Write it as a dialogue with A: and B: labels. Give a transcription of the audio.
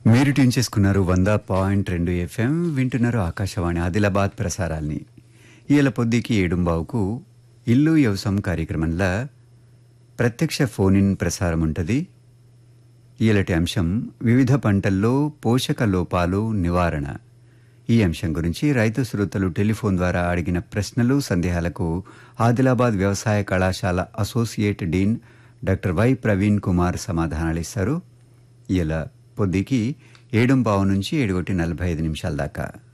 A: మీరు ట్యూన్ చేసుకున్నారు వంద పాయింట్ రెండు ఎఫ్ఎం వింటున్నారు ఆకాశవాణి ఆదిలాబాద్ ప్రసారాల్ని ఈల పొద్దుకి ఏడుంబావుకు ఇల్లు వ్యవసాయం కార్యక్రమంలో ప్రత్యక్ష ఫోన్ ఇన్ ప్రసారం ఉంటుంది ఈలటి అంశం వివిధ పంటల్లో పోషక లోపాలు నివారణ ఈ అంశం గురించి రైతు శ్రోతలు టెలిఫోన్ ద్వారా అడిగిన ప్రశ్నలు సందేహాలకు ఆదిలాబాద్ వ్యవసాయ కళాశాల associate dean doctor Y Praveen Kumar సమాధానాలు ఇస్తారు ఇలా పొద్దుకి ఏడుంబావు నుంచి ఏడుగొట్టి నలభై ఐదు నిమిషాల దాకా